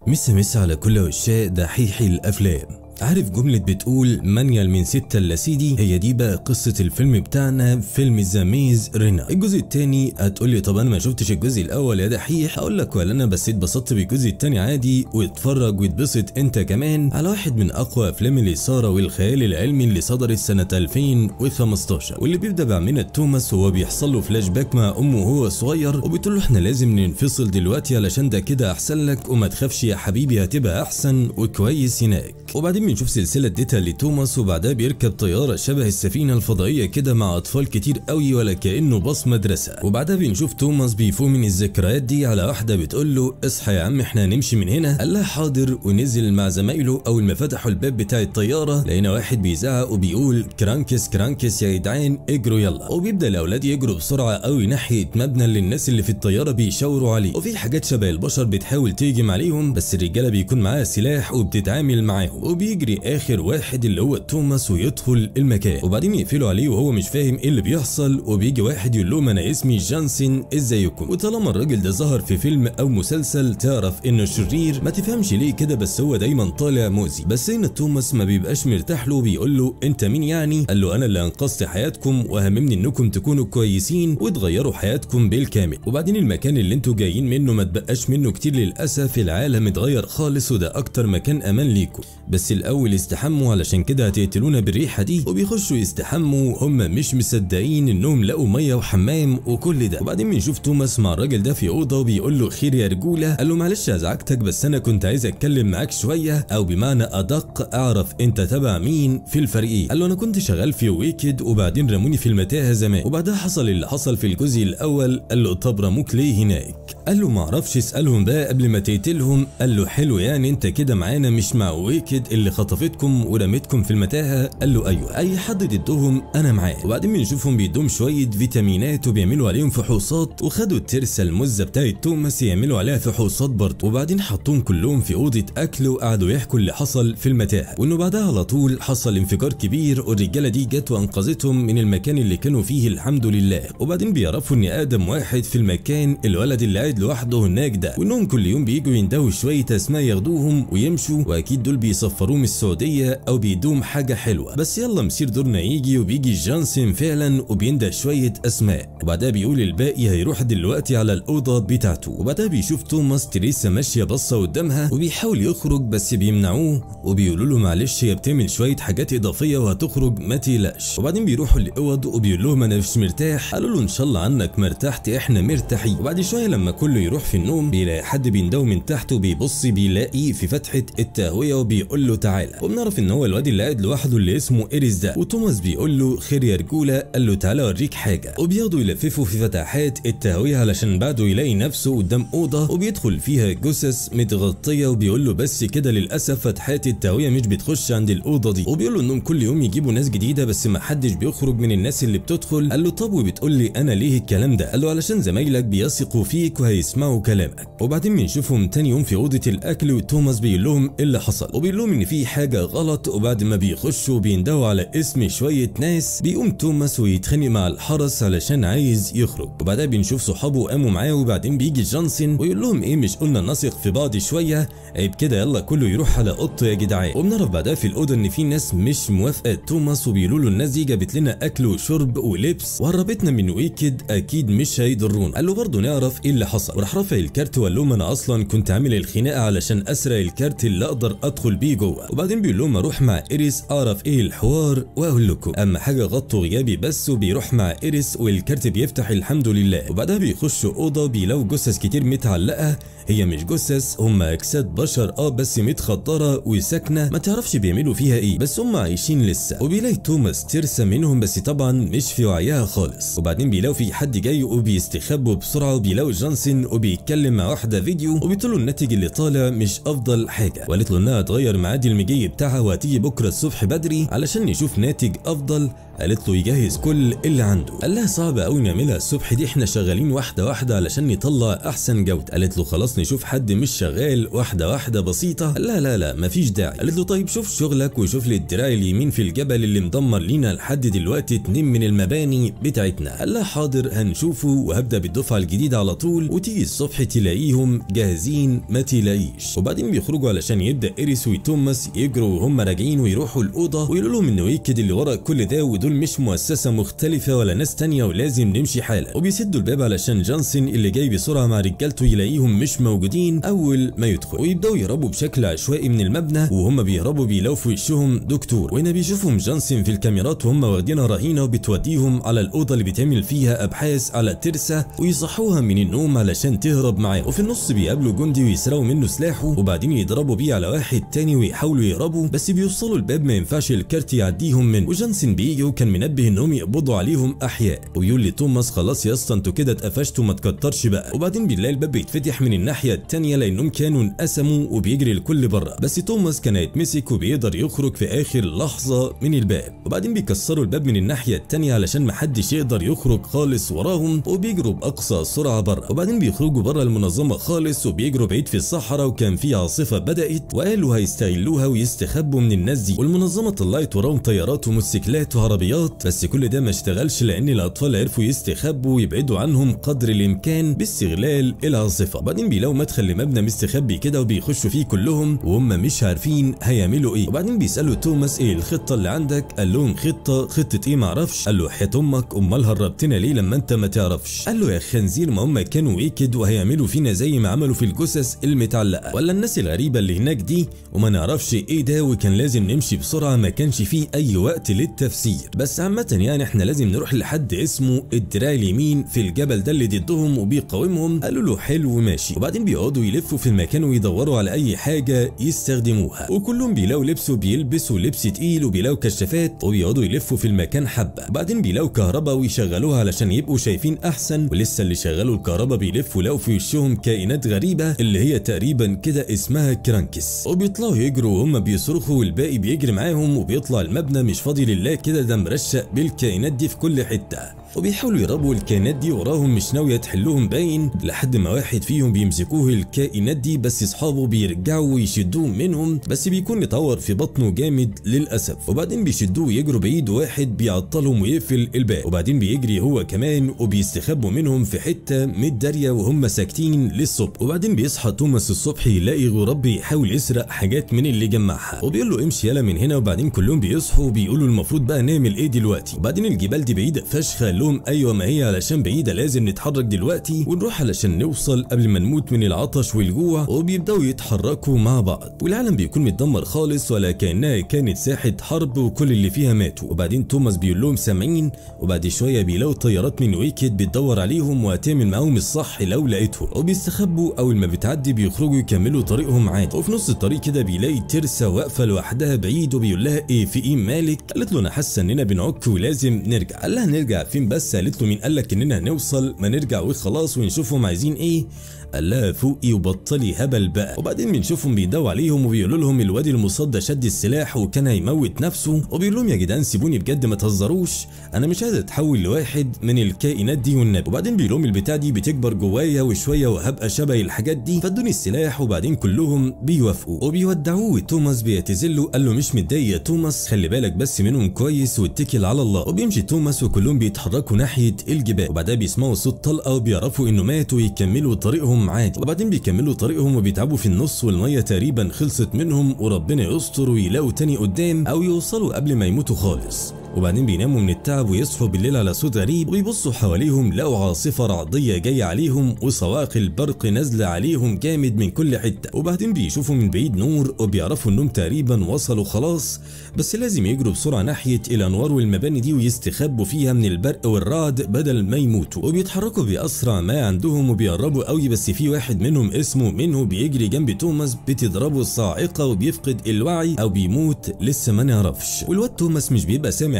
مسا مسا على كل عشاق دحيحي الافلام عارف جملة بتقول مانيال من ستة لسيدي هي دي بقى قصة الفيلم بتاعنا فيلم زاميز رينا الجزء التاني هتقولي طب انا ما شفتش الجزء الاول يا دحيح هقول لك ولا انا بس اتبسطت بالجزء التاني عادي واتفرج واتبسط انت كمان على واحد من اقوى افلام الاثارة والخيال العلمي اللي صدرت سنة 2015 واللي بيبدا بعمنا توماس وهو بيحصل له فلاش باك مع امه وهو صغير وبتقول له احنا لازم ننفصل دلوقتي علشان ده كده احسن لك وما تخافش يا حبيبي هتبقى احسن وكويس هناك وبعدين بنشوف سلسله اديتها لتوماس وبعدها بيركب طياره شبه السفينه الفضائيه كده مع اطفال كتير قوي ولا كانه باص مدرسه وبعدها بنشوف توماس بيفوق من الذكريات دي على واحده بتقول له اصحى يا عم احنا هنمشي من هنا قال لها حاضر ونزل مع زمايله اول ما فتحوا الباب بتاع الطياره لقينا واحد بيزعق وبيقول كرانكس كرانكس يا جدعان اجروا يلا وبيبدا الاولاد يجروا بسرعه قوي ناحيه مبنى اللي الناس اللي في الطياره بيشاوروا عليه وفي حاجات شبه البشر بتحاول تهجم عليهم بس الرجاله بيكون معاها سلاح وبتتعامل معاهم وبيجري اخر واحد اللي هو توماس ويدخل المكان وبعدين يقفلوا عليه وهو مش فاهم ايه اللي بيحصل وبيجي واحد يقول لهم انا اسمي جانسن ازيكم وطالما الراجل ده ظهر في فيلم او مسلسل تعرف انه شرير ما تفهمش ليه كده بس هو دايما طالع مؤذي بس هنا توماس ما بيبقاش مرتاح له بيقول له انت مين يعني قال له انا اللي انقذت حياتكم وهممني انكم تكونوا كويسين وتغيروا حياتكم بالكامل وبعدين المكان اللي انتوا جايين منه ما تبقاش منه كتير للاسف العالم اتغير خالص وده اكتر مكان امان ليكم بس الاول استحموا علشان كده هتقتلونا بالريحه دي وبيخشوا يستحموا هم مش مصدقين انهم لقوا ميه وحمام وكل ده وبعدين بنشوف توماس مع الراجل ده في اوضه وبيقول له خير يا رجوله قال له معلش ازعجتك بس انا كنت عايز اتكلم معاك شويه او بمعنى ادق اعرف انت تبع مين في الفريق ايه قال له انا كنت شغال في ويكد وبعدين رموني في المتاهه زمان وبعدها حصل اللي حصل في الجزء الاول قال له طب رموك ليه هناك قال له معرفش اسالهم بقى قبل ما تقتلهم قال له حلو يعني انت كده معانا مش مع ويكد اللي خطفتكم ورمتكم في المتاهه قال له ايوه اي حد ضدهم انا معاه وبعدين بنشوفهم بيدوم شويه فيتامينات وبيعملوا عليهم فحوصات وخدوا الترسه المزه بتاعت توماس يعملوا عليها فحوصات برضه وبعدين حطوهم كلهم في اوضه اكل وقعدوا يحكوا اللي حصل في المتاهه وانه بعدها على طول حصل انفجار كبير والرجاله دي جت وانقذتهم من المكان اللي كانوا فيه الحمد لله وبعدين بيعرفوا ان ادم واحد في المكان الولد اللي قاعد لوحده هناك ده وانهم كل يوم بييجوا يندهوا شويه اسماء ياخدوهم ويمشوا واكيد دول بيسفروهم السعوديه او بيدوم حاجه حلوه بس يلا مسير دورنا يجي وبيجي جانسون فعلا وبينده شويه اسماء وبعدها بيقول الباقي هيروح دلوقتي على الاوضه بتاعته وبعدها بيشوف توماس تريسا ماشيه باصه قدامها وبيحاول يخرج بس بيمنعوه وبيقولوا له معلش هي بتعمل شويه حاجات اضافيه وهتخرج ما تقلقش وبعدين بيروحوا الاوض وبيقول لهم انا مش مرتاح قالوا له ان شاء الله عنك ما ارتحت احنا مرتاحين وبعد شويه لما كله يروح في النوم بيلاقي حد بيندو من تحت وبيبص بيلاقي في فتحه التهويه وبيقول له تعالى وبنعرف ان هو الواد اللي قاعد لوحده اللي اسمه ايريس ده وتوماس بيقول له خير يا رجوله قال له تعالى اوريك حاجه وبياخدوا يلففوا في فتحات التهويه علشان بعده يلاقي نفسه قدام اوضه وبيدخل فيها جثث متغطيه وبيقول له بس كده للاسف فتحات التهويه مش بتخش عند الاوضه دي وبيقول له انهم كل يوم يجيبوا ناس جديده بس ما حدش بيخرج من الناس اللي بتدخل قال له طب وبتقول لي انا ليه الكلام ده قال له علشان زمايلك بيثقوا فيك وهيسمعوا كلامك وبعدين بنشوفهم تاني يوم في اوضه الاكل وتوماس بيقول لهم ايه اللي حصل وبيقول لهم ان في حاجه غلط وبعد ما بيخشوا بيندهوا على اسم شويه ناس بيقوم توماس ويتخانق مع الحرس علشان عايز يخرج وبعدها بنشوف صحابه قاموا معاه وبعدين بيجي جونسون ويقول لهم ايه مش قلنا نثق في بعض شويه عيب كده يلا كله يروح على اوضته يا جدعان وبنعرف بعدها في الاوضه ان في ناس مش موافقه توماس وبيقولوا له الناس دي جابت لنا اكل وشرب ولبس وهربتنا من ويكد اكيد مش هيضرونا قال له برضه نعرف ايه اللي حصل وراح رافع الكارت وقال لهم انا اصلا كنت عامل الخناقه علشان اسرق الكارت اللي اقدر ادخل بيه جوه وبعدين بيقول لهم اروح مع ايريس اعرف ايه الحوار واقول لكم اما حاجه غطوا غيابي بس وبيروح مع ايريس والكارت بيفتح الحمد لله وبعدها بيخشوا اوضه بيلاقوا جثث كتير متعلقه هي مش جثث هم اجساد بشر اه بس متخدره وساكنه ما تعرفش بيعملوا فيها ايه بس هم عايشين لسه وبيلاقي توماس ترسى منهم بس طبعا مش في وعيها خالص وبعدين بيلاقوا في حد جاي وبيستخبوا بسرعه وبيلاقوا جونسون وبيتكلم مع واحده فيديو وبتقول له الناتج اللي طالع مش افضل حاجه وقالت له انها تغير ميعاد المجي بتاعها وهتيجي بكره الصبح بدري علشان نشوف ناتج افضل قالت له يجهز كل اللي عنده قال لها صعب قوي نعملها الصبح دي احنا شغالين واحده واحده علشان نطلع احسن جوده قالت له خلاص نشوف حد مش شغال واحده واحده بسيطه قال لها لا لا مفيش داعي قالت له طيب شوف شغلك وشوف لي الدراع اليمين في الجبل اللي مدمر لينا لحد دلوقتي اتنين من المباني بتاعتنا قال لها حاضر هنشوفه وهبدا بالدفعه الجديده على طول وتيجي الصبح تلاقيهم جاهزين ما تلاقيش وبعدين بيخرجوا علشان يبدا ايريس وتوماس يجروا وهم راجعين ويروحوا الاوضه ويقولوا لهم ان ويكد اللي ورا كل ده ودول مش مؤسسه مختلفه ولا ناس تانية ولازم نمشي حالا وبيسدوا الباب علشان جانسون اللي جاي بسرعه مع رجالته يلاقيهم مش موجودين اول ما يدخل ويبداوا يهربوا بشكل عشوائي من المبنى وهم بيهربوا بيلاقوا في وشهم دكتور وهنا بيشوفهم جانسون في الكاميرات وهم واخدينها رهينه وبتوديهم على الاوضه اللي بيتعمل فيها ابحاث على ترسا ويصحوها من النوم علشان تهرب معاه وفي النص بيقابلوا جندي ويسرقوا منه سلاحه وبعدين يضربوا بيه على واحد تاني ويحاولوا يهربوا بس بيوصلوا الباب ما ينفعش الكارت يعديهم منه وجانسون بيجي وكان منبه انهم يقبضوا عليهم احياء ويقول لتوماس خلاص يا اسطى انتوا كده اتقفشتوا ما تكترش بقى وبعدين بنلاقي الباب بيتفتح من الناحيه التانيه لانهم كانوا انقسموا وبيجري الكل بره بس توماس كان هيتمسك وبيقدر يخرج في اخر لحظه من الباب وبعدين بيكسروا الباب من الناحيه التانيه علشان محدش يقدر يخرج خالص وراهم وبيجروا باقصى سرعه بره وبعدين بيخرجوا بره المنظمه خالص وبيجروا بعيد في الصحراء وكان في عاصفه بدات وقالوا هيستغلوها ويستخبوا من الناس دي والمنظمه طلعت وراهم طيارات وموتوسيكلات وعربيات بس كل ده ما اشتغلش لان الاطفال عرفوا يستخبوا ويبعدوا عنهم قدر الامكان باستغلال العاصفه وبعدين بيلاقوا مدخل لمبنى مستخبي كده وبيخشوا فيه كلهم وهم مش عارفين هيعملوا ايه وبعدين بيسالوا توماس ايه الخطه اللي عندك قال لهم خطه خطه ايه معرفش قال له حياه امك امال هربتنا ليه لما انت ما تعرفش قال له يا خنزير ما هم كانوا ويكد وهيعملوا فينا زي ما عملوا في الجثث المتعلقه ولا الناس الغريبه اللي هناك دي وما نعرفش ايه ده وكان لازم نمشي بسرعه ما كانش فيه اي وقت للتفسير بس عامه يعني احنا لازم نروح لحد اسمه الدراع اليمين في الجبل ده اللي ضدهم وبيقاومهم قالوا له حلو ماشي وبعدين بيقعدوا يلفوا في المكان ويدوروا على اي حاجه يستخدموها وكلهم بيلاقوا لبس وبيلبسوا لبس تقيل وبيلاقوا كشافات وبيقعدوا يلفوا في المكان حبه بعدين بيلاقوا كهرباء ويشغلوها علشان يبقوا شايفين احسن ولسه اللي شغلوا الكهرباء بيلفوا لقوا في وشهم كائنات غريبه اللي هي تقريبا كده اسمها كرانكس وبيطلعوا يجروا وهم بيصرخوا والباقي بيجري معاهم وبيطلع المبنى مش فاضي لله كده ده مرشق بالكائنات دي في كل حته وبيحاولوا يربوا الكائنات دي وراهم مش ناوية تحلهم باين لحد ما واحد فيهم بيمسكوه الكائنات دي بس اصحابه بيرجعوا ويشدوه منهم بس بيكون مطور في بطنه جامد للاسف وبعدين بيشدوه ويجروا بعيد واحد بيعطلهم ويقفل الباب وبعدين بيجري هو كمان وبيستخبوا منهم في حته متداريه وهم ساكتين للصبح وبعدين بيصحى توماس الصبح يلاقي غراب بيحاول يسرق حاجات من اللي جمعها وبيقول له امشي يلا من هنا وبعدين كلهم بيصحوا وبيقولوا المفروض بقى نعمل ايه دلوقتي وبعدين الجبال دي بعيده فشخ قال لهم ايوه ما هي علشان بعيده لازم نتحرك دلوقتي ونروح علشان نوصل قبل ما نموت من العطش والجوع وبيبداوا يتحركوا مع بعض والعالم بيكون متدمر خالص ولا كانها كانت ساحه حرب وكل اللي فيها ماتوا وبعدين توماس بيقول لهم سامعين وبعد شويه بيلاقوا طيارات من ويكد بتدور عليهم وهتعمل معاهم الصح لو لقيتهم وبيستخبوا اول ما بتعدي بيخرجوا يكملوا طريقهم عادي وفي نص الطريق كده بيلاقي ترسا واقفه لوحدها بعيد وبيقول لها ايه في ايه مالك قالت له انا حاسه اننا بنعك ولازم نرجع قال لها نرجع فين بس قالت له مين قال لك اننا هنوصل ما نرجع وخلاص ونشوفهم عايزين ايه قال لها فوقي وبطلي هبل بقى وبعدين بنشوفهم بيدوا عليهم وبيقولوا لهم الواد المصاب شد السلاح وكان هيموت نفسه وبيقول لهم يا جدعان سيبوني بجد ما تهزروش انا مش عايز اتحول لواحد من الكائنات دي والنبي وبعدين بيقول لهم البتاع دي بتكبر جوايا وشويه وهبقى شبه الحاجات دي فادوني السلاح وبعدين كلهم بيوافقوا وبيودعوه وتوماس بيعتذر له قال له مش متضايق يا توماس خلي بالك بس منهم كويس واتكل على الله وبيمشي توماس وكلهم بيتحركوا ناحيه الجبال وبعدها بيسمعوا صوت طلقه وبيعرفوا انه ماتوا ويكملوا طريقهم عادي وبعدين بيكملوا طريقهم وبيتعبوا في النص والميه تقريبا خلصت منهم وربنا يستر ويلاقوا تاني قدام او يوصلوا قبل ما يموتوا خالص وبعدين بيناموا من التعب ويصحوا بالليل على صوت غريب ويبصوا حواليهم لقوا عاصفه رعديه جايه عليهم وصواعق البرق نازله عليهم جامد من كل حته وبعدين بيشوفوا من بعيد نور وبيعرفوا انهم تقريبا وصلوا خلاص بس لازم يجروا بسرعه ناحيه الانوار والمباني دي ويستخبوا فيها من البرق والرعد بدل ما يموتوا وبيتحركوا باسرع ما عندهم وبيقربوا قوي بس في واحد منهم اسمه منه بيجري جنب توماس بتضربه الصاعقه وبيفقد الوعي او بيموت لسه ما نعرفش والواد توماس مش بيبقى سامع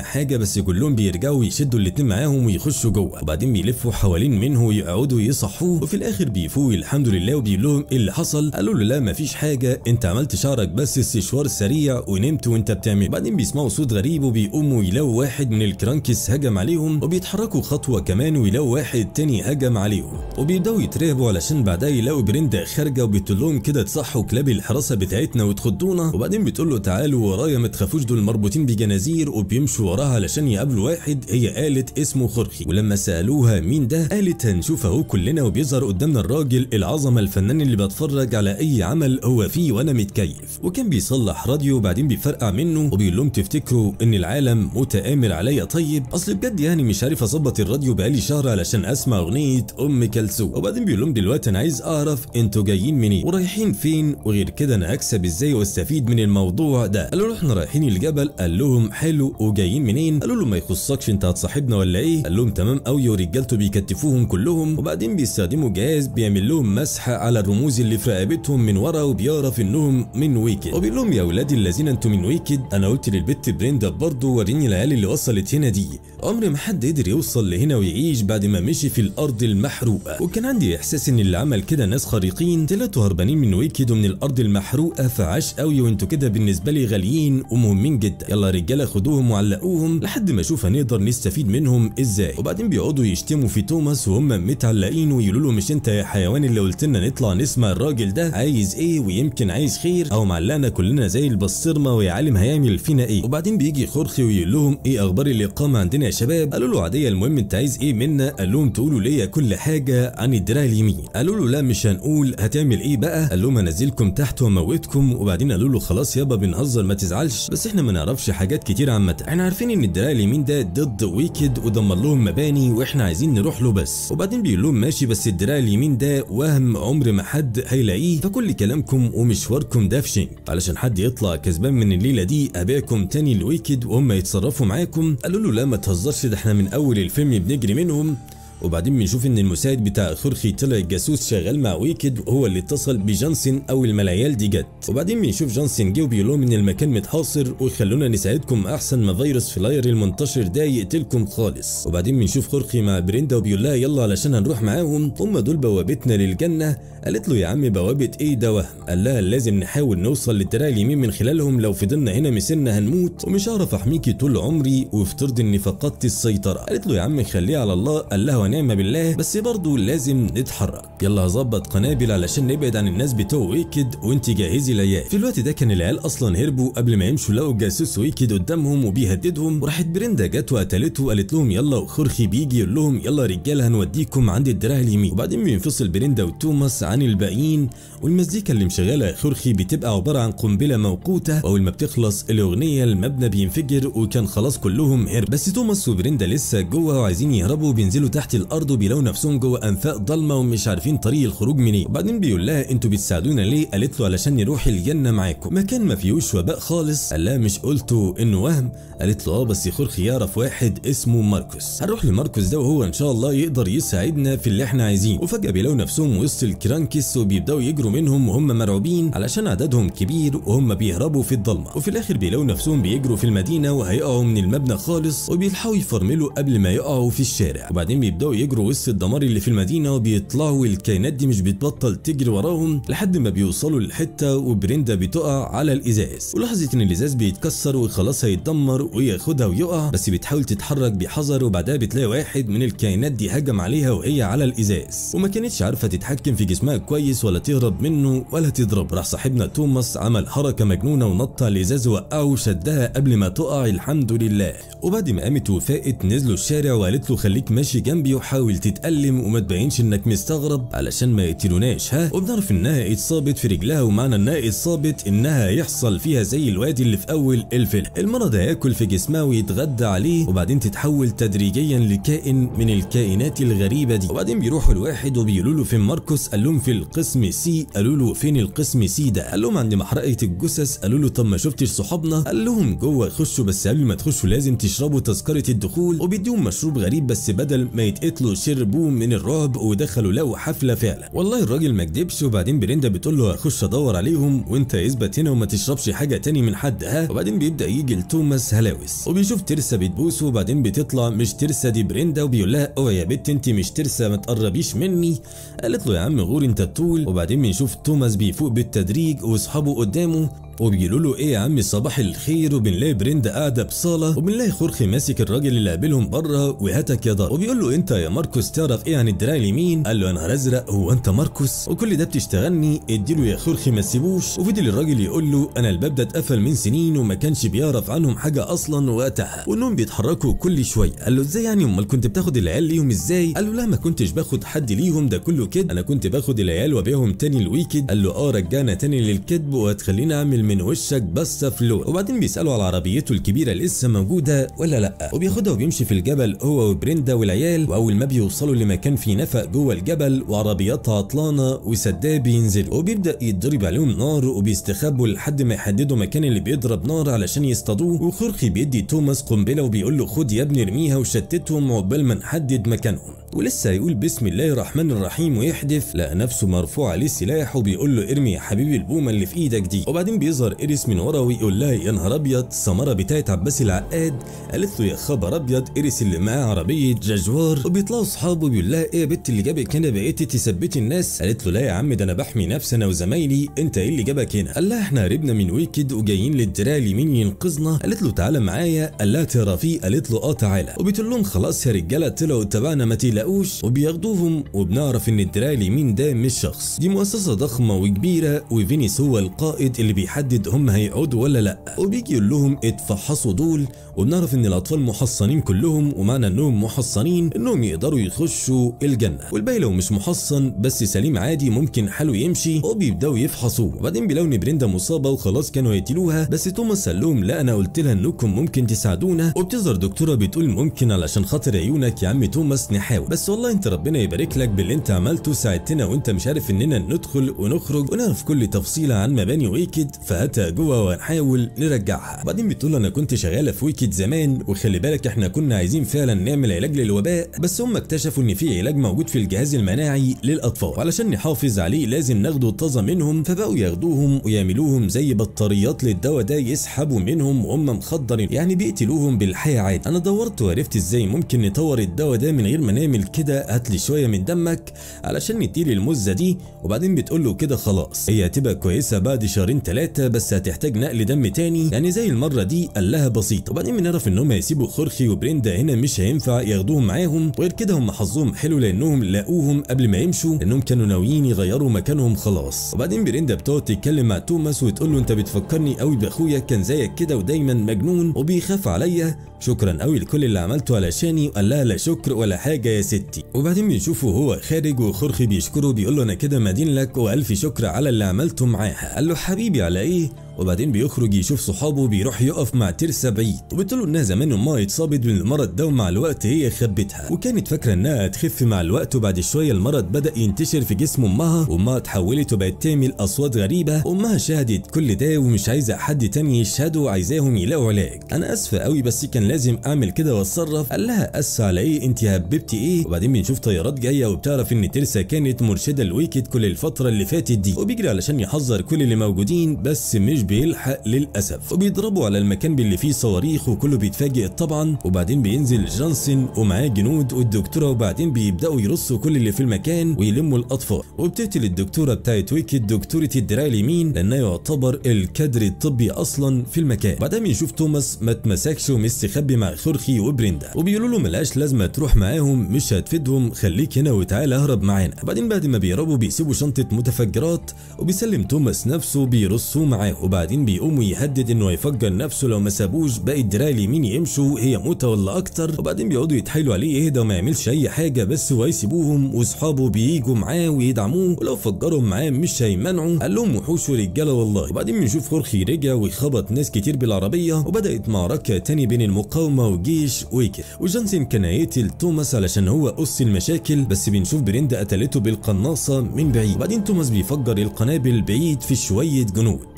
حاجه بس كلهم بيرجعوا يشدوا الاتنين معاهم ويخشوا جوه وبعدين بيلفوا حوالين منه ويقعدوا يصحوه وفي الاخر بيفوق الحمد لله وبيقول لهم ايه اللي حصل قالوا له لا مفيش حاجه انت عملت شعرك بس استشوار سريع ونمت وانت بتعمل بعدين بيسمعوا صوت غريب وبيقوموا يلاقوا واحد من الكرانكس هجم عليهم وبيتحركوا خطوه كمان ويلاقوا واحد تاني هجم عليهم وبيبداوا يترعبوا علشان بعدها يلاقوا بريندا خارجه وبتقول لهم كده تصحوا كلاب الحراسه بتاعتنا وتخضونا وبعدين بتقول له تعالوا ورايا ما تخافوش دول مربوطين بجنازير وبيمشوا وراها علشان يقابلوا واحد هي قالت اسمه خرخي ولما سالوها مين ده قالت هنشوف اهو كلنا وبيظهر قدامنا الراجل العظمه الفنان اللي بتفرج على اي عمل هو فيه وانا متكيف وكان بيصلح راديو وبعدين بيفرقع منه وبيقول لهم تفتكروا ان العالم متآمر عليا طيب اصل بجد يعني مش عارف اظبط الراديو بقالي شهر علشان اسمع اغنيه ام كلثوم وبعدين بيقول لهم دلوقتي انا عايز اعرف انتوا جايين منين ورايحين فين وغير كده انا هكسب ازاي واستفيد من الموضوع ده قالوا له احنا رايحين الجبل قال لهم حلو وجايين منين قالوا له ما يخصكش انت هتصاحبنا ولا ايه قال لهم تمام قوي ورجالته بيكتفوهم كلهم وبعدين بيستخدموا جهاز بيعمل لهم مسح على الرموز اللي في رقبتهم من ورا وبيعرف انهم من ويكد وبيقول لهم يا اولادي الذين انتم من ويكد انا قلت للبت بريندا برضه وريني العيال اللي وصلت هنا دي عمر ما حد قدر يوصل لهنا ويعيش بعد ما مشي في الارض المحروقه وكان عندي احساس ان اللي عمل كده ناس خارقين طلعتوا هربانين من ويكد ومن الارض المحروقه فعاش قوي وانتوا كده بالنسبه لي غاليين ومهمين جدا يلا يا رجاله خدوهم وعلقوهم لحد ما اشوف هنقدر نستفيد منهم ازاي وبعدين بيقعدوا يشتموا في توماس وهم متعلقين ويقولوا له مش انت يا حيوان اللي قلت لنا نطلع نسمع الراجل ده عايز ايه ويمكن عايز خير او معلقنا كلنا زي البسطرمه ويا عالم هيعمل فينا ايه وبعدين بيجي خرخي ويقول لهم ايه اخبار الاقامه عندنا يا شباب قالوا له عاديه المهم انت عايز ايه منا قال لهم تقولوا ليا كل حاجه عن الدراع اليمين قالوا له لا مش هنقول هتعمل ايه بقى قال لهم انزلكم تحت واموتكم وبعدين قالوا له خلاص يابا بنهزر ما تزعلش بس احنا ما نعرفش حاجات كتير عامه احنا عارفين ان الدراع اليمين ده ضد ويكد ودمر لهم مباني واحنا عايزين نروح له بس وبعدين بيقول لهم ماشي بس الدراع اليمين ده وهم عمر ما حد هيلاقيه فكل كلامكم ومشواركم ده في شنك علشان حد يطلع كسبان من الليله دي ابيعكم تاني لويكد وهم يتصرفوا معاكم قالوا له لا ما تهزرش ده احنا من اول الفيلم بنجري منهم وبعدين بنشوف ان المساعد بتاع خرخي طلع الجاسوس شغال مع ويكد وهو اللي اتصل بجانسن اول ما العيال دي جت وبعدين بنشوف جانسن جه وبيقول لهم ان المكان متحاصر وخلونا نساعدكم احسن ما فيروس فلاير المنتشر ده يقتلكم خالص وبعدين بنشوف خرخي مع بريندا وبيقول لها يلا علشان هنروح معاهم هم دول بوابتنا للجنه قالت له يا عم بوابه ايه ده وهم قال لها لازم نحاول نوصل للدراع اليمين من خلالهم لو فضلنا هنا مسنا هنموت ومش هعرف احميكي طول عمري وافترض اني فقدت السيطره قالت له يا عم خليها على الله قال لها ونعم بالله بس برضه لازم نتحرك يلا هظبط قنابل علشان نبعد عن الناس بتوع ويكد وانت جهزي العيال في الوقت ده كان العيال اصلا هربوا قبل ما يمشوا لقوا الجاسوس ويكد قدامهم وبيهددهم وراحت بريندا جت وقتلته وقالت لهم يلا وخرخي بيجي يقول لهم يلا يا رجاله هنوديكم عند الدراع اليمين وبعدين بينفصل بريندا وتوماس عن الباقيين والمزيكا اللي مشغلها خرخي بتبقى عباره عن قنبله موقوته واول ما بتخلص الاغنيه المبنى بينفجر وكان خلاص كلهم هرب بس توماس وبريندا لسه جوه وعايزين يهربوا بينزلوا تحت الارض وبيلاقوا نفسهم جوه انفاق ضلمه ومش عارفين طريق الخروج منين وبعدين بيقول لها انتوا بتساعدونا ليه قالت له علشان نروح الجنه معاكم مكان ما فيهوش وباء خالص قال لها مش قلتوا انه وهم قالت له اه بس خرخي يعرف واحد اسمه ماركوس هنروح لماركوس ده وهو ان شاء الله يقدر يساعدنا في اللي احنا عايزينه وفجاه بيلاقوا نفسهم وسط الكرانكس وبيبداوا يجروا منهم وهم مرعوبين علشان عددهم كبير وهم بيهربوا في الضلمه وفي الاخر بيلاقوا نفسهم بيجروا في المدينه وهيقعوا من المبنى خالص وبيلحقوا يفرملوا قبل ما يقعوا في الشارع وبعدين بيبداوا يجروا وسط الدمار اللي في المدينه وبيطلعوا الكائنات دي مش بتبطل تجري وراهم لحد ما بيوصلوا للحته وبريندا بتقع على الازاز ولاحظت ان الازاز بيتكسر وخلاص هيتدمر وياخدها ويقع بس بتحاول تتحرك بحذر وبعدها بتلاقي واحد من الكائنات دي هجم عليها وهي على الازاز وما كانتش عارفه تتحكم في جسمها كويس ولا تهرب منه ولا تضرب راح صاحبنا توماس عمل حركه مجنونه ونط على الازاز وقعه وشدها قبل ما تقع الحمد لله وبعد ما قامت وفاقت نزلوا الشارع وقالت له خليك ماشي جنبي وحاول تتألم وما تبينش انك مستغرب علشان ما يقتلوناش ها وبنعرف انها اتصابت في رجلها ومعنى انها اتصابت انها يحصل فيها زي الوادي اللي في اول الفيلم المرض هياكل في جسمها ويتغدى عليه وبعدين تتحول تدريجيا لكائن من الكائنات الغريبه دي وبعدين بيروحوا لواحد وبيقولوا له فين ماركوس قال لهم في القسم سي قالوا له فين القسم سي ده قال لهم عند محرقه الجثث قالوا له طب ما شفتش صحابنا قال لهم جوه خشوا بس قبل ما تخشوا لازم تشربوا تذكره الدخول وبيديهم مشروب غريب بس بدل ما يتقلب زقت له شربوه من الرعب ودخلوا له حفله فعلا والله الراجل ما كدبش وبعدين بريندا بتقول له هخش ادور عليهم وانت اثبت هنا وما تشربش حاجه تاني من حد ها وبعدين بيبدا يجي لتوماس هلاوس وبيشوف ترسا بتبوسه وبعدين بتطلع مش ترسا دي بريندا وبيقول لها اوعى يا بت انت مش ترسا ما تقربيش مني قالت له يا عم غور انت الطول وبعدين بنشوف توماس بيفوق بالتدريج واصحابه قدامه وبيقولوا له ايه يا عم صباح الخير وبنلاقي بريندا قاعده بصاله وبنلاقي خورخي ماسك الراجل اللي قابلهم بره وهاتك يا دار وبيقول له انت يا ماركوس تعرف ايه عن الدراع اليمين قال له انا ازرق هو انت ماركوس وكل ده بتشتغلني اديله يا خورخي ما تسيبوش وفضل الراجل يقول له انا الباب ده اتقفل من سنين وما كانش بيعرف عنهم حاجه اصلا وقتها وانهم بيتحركوا كل شويه قال له ازاي يعني امال كنت بتاخد العيال ليهم ازاي قال له لا ما كنتش باخد حد ليهم ده كله كده انا كنت باخد العيال وابيعهم تاني الويكد قال له اه رجعنا تاني للكذب وهتخليني اعمل من وشك بس فلور وبعدين بيسالوا على عربيته الكبيره لسه موجوده ولا لا وبياخدها وبيمشي في الجبل هو وبريندا والعيال واول ما بيوصلوا لمكان فيه نفق جوه الجبل وعربياتها عطلانه وسداه بينزل وبيبدا يتضرب عليهم نار وبيستخبوا لحد ما يحددوا مكان اللي بيضرب نار علشان يصطادوه وخرخي بيدي توماس قنبله وبيقول له خد يا ابني ارميها وشتتهم عقبال ما نحدد مكانهم ولسه هيقول بسم الله الرحمن الرحيم ويحدف لقى نفسه مرفوع عليه السلاح وبيقول له ارمي يا حبيبي البومه اللي في ايدك دي وبعدين بيظهر اريس من ورا ويقول لها يا نهار ابيض سمره بتاعت عباس العقاد قالت له يا خبر ابيض اريس اللي معاه عربيه جاجوار وبيطلعوا اصحابه بيقول لها ايه يا بنت اللي جابك هنا بقيتي تثبتي الناس قالت له لا يا عم ده انا بحمي نفسي انا وزمايلي انت ايه اللي جابك هنا قال لها احنا هربنا من ويكد وجايين للدراع اليمين ينقذنا قالت له تعالى معايا قال لها تعرفيه قالت له اه تعالى وبتقول لهم خلاص يا رجاله طلعوا تبعنا ما تقلقوش وبياخدوهم وبنعرف ان الدراع اليمين ده مش شخص دي مؤسسه ضخمه وكبيره وفينيس هو القائد اللي بيحدد هم هيقعدوا ولا لا وبيجي يقول لهم اتفحصوا دول وبنعرف ان الاطفال محصنين كلهم ومعنى انهم محصنين انهم يقدروا يخشوا الجنه والباقي لو مش محصن بس سليم عادي ممكن حاله يمشي وبيبداوا يفحصوه وبعدين بيلاقوا ان بريندا مصابه وخلاص كانوا هيقتلوها بس توماس قال لهم لا انا قلت لها انكم ممكن تساعدونا وبتظهر دكتوره بتقول ممكن علشان خاطر عيونك يا عم توماس نحاول بس والله انت ربنا يبارك لك باللي انت عملته ساعدتنا وانت مش عارف اننا ندخل ونخرج ونعرف كل تفصيله عن مباني ويكد فهاتها جوه وهنحاول نرجعها وبعدين بتقول انا كنت شغاله في ويكد زمان وخلي بالك احنا كنا عايزين فعلا نعمل علاج للوباء بس هم اكتشفوا ان في علاج موجود في الجهاز المناعي للاطفال وعلشان نحافظ عليه لازم ناخده طازه منهم فبقوا ياخدوهم ويعملوهم زي بطاريات للدواء ده يسحبوا منهم وهم مخدرين يعني بيقتلوهم بالحياه عادي انا دورت وعرفت ازاي ممكن نطور الدواء ده من غير ما نعمل كده هات لي شويه من دمك علشان نديلي المزه دي وبعدين بتقول له كده خلاص هي هتبقى كويسه بعد شهرين ثلاثه بس هتحتاج نقل دم تاني يعني زي المره دي قال لها بسيط وبعدين بنعرف انهم هيسيبوا خورخي وبريندا هنا مش هينفع ياخدوهم معاهم وغير كده هم حظهم حلو لانهم لاقوهم قبل ما يمشوا لانهم كانوا ناويين يغيروا مكانهم خلاص وبعدين بريندا بتقعد تتكلم مع توماس وتقول له انت بتفكرني قوي باخويا كان زيك كده ودايما مجنون وبيخاف عليا شكرا قوي لكل اللي عملته علشاني قال لها لا شكر ولا حاجه يا ستي وبعدين بنشوفه هو خارج وخورخي بيشكره بيقول له انا كده مدين لك والف شكر على اللي عملته معاها قال له حبيبي على ايه وبعدين بيخرج يشوف صحابه بيروح يقف مع ترسا بعيد وبتقول له انها زمان امها اتصابت من المرض ده ومع الوقت هي خبتها وكانت فاكره انها هتخف مع الوقت وبعد شويه المرض بدا ينتشر في جسم امها وامها اتحولت وبقت تعمل اصوات غريبه امها شهدت كل ده ومش عايزه حد تاني يشهده وعايزاهم يلاقوا علاج انا اسفه قوي بس كان لازم اعمل كده واتصرف قال لها اسفه على ايه انت هببتي ايه وبعدين بنشوف طيارات جايه وبتعرف ان ترسا كانت مرشده الويكد كل الفتره اللي فاتت دي وبيجري علشان يحذر كل اللي موجودين بس مش بيلحق للاسف وبيضربوا على المكان اللي فيه صواريخ وكله بيتفاجئ طبعا وبعدين بينزل جونسون ومعاه جنود والدكتوره وبعدين بيبداوا يرصوا كل اللي في المكان ويلموا الاطفال وبتقتل الدكتوره بتاعت ويكد دكتوره الدراع اليمين لانها يعتبر الكادر الطبي اصلا في المكان بعدها بنشوف توماس ما اتمسكش ومستخبي مع خورخي وبريندا وبيقولوا له ملهاش لازمه تروح معاهم مش هتفيدهم خليك هنا وتعالى اهرب معانا وبعدين بعد ما بيهربوا بيسيبوا شنطه متفجرات وبيسلم توماس نفسه بيرصوه معاه وبعدين بيقوم ويهدد انه هيفجر نفسه لو ما سابوش باقي الدراع اليمين يمشوا هي موتة ولا اكتر وبعدين بيقعدوا يتحايلوا عليه يهدى وما يعملش اي حاجه بس هو يسيبوهم واصحابه بييجوا معاه ويدعموه ولو فجرهم معاه مش هيمنعوا قال لهم وحوش ورجاله والله وبعدين بنشوف خورخي رجع وخبط ناس كتير بالعربيه وبدات معركه تاني بين المقاومه وجيش ويكر وجونسون كان هيقتل توماس علشان هو قص المشاكل بس بنشوف بريندا قتلته بالقناصه من بعيد وبعدين توماس بيفجر القنابل بعيد في شويه جنود بس للاسف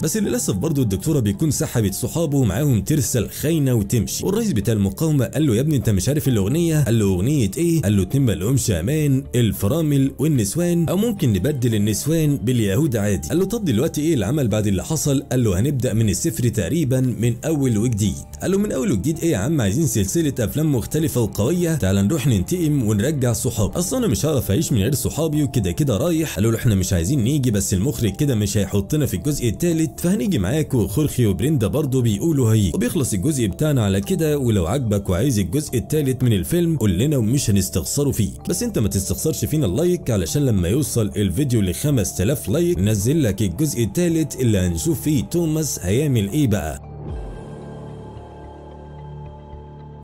للاسف برضه الدكتوره بيكون سحبت صحابه ومعاهم ترسل خاينه وتمشي والرئيس بتاع المقاومه قال له يا ابني انت مش عارف الاغنيه قال له اغنيه ايه قال له اتنين ما لهمش امان الفرامل والنسوان او ممكن نبدل النسوان باليهود عادي قال له طب دلوقتي ايه العمل بعد اللي حصل قال له هنبدا من الصفر تقريبا من اول وجديد قال له من اول وجديد ايه يا عم عايزين سلسله افلام مختلفه وقويه تعال نروح ننتقم ونرجع صحاب اصلا انا مش هعرف اعيش من غير صحابي وكده كده رايح قالوا له احنا مش عايزين نيجي بس المخرج كده مش هيحطنا في الجزء الثالث فهنيجي معاك وخورخي وبريندا برضه بيقولوا هي وبيخلص الجزء بتاعنا على كده ولو عجبك وعايز الجزء الثالث من الفيلم قول لنا ومش هنستخسره فيك بس انت ما تستخسرش فينا اللايك علشان لما يوصل الفيديو ل 5000 لايك ننزل لك الجزء الثالث اللي هنشوف فيه توماس هيعمل ايه بقى